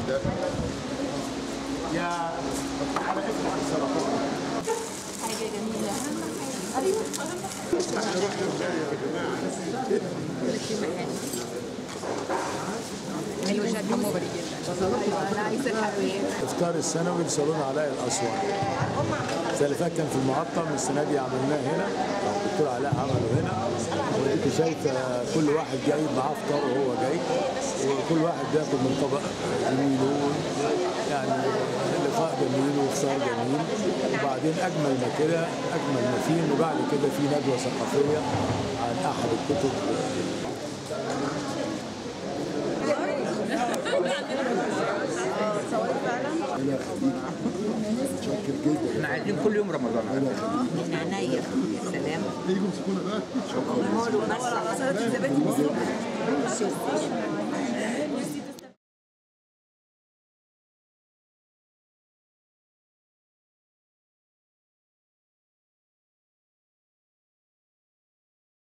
ده يا على اسم السلطات حاجة جميلة احنا رحنا ازاي يا جماعه الوجهات مغري جدا انا عايزة الحلويات افطار السنوي لصالون علاء الاسوان السنه اللي فاتت كان في المعطم السنه دي عملناه هنا أو الدكتور علاء عمله هنا وديك شايفه كل واحد جاي معاه فطار وهو جاي وكل واحد بياكل من طبق جميل يعني لقاء جميل وفطار جميل وبعدين اجمل ما كده اجمل ما فيه انه بعد كده في ندوه ثقافيه عن احد الكتب احنا عايزين كل يوم رمضان من عينيا يا سلام تيجوا تمسكونا بقى مولو بس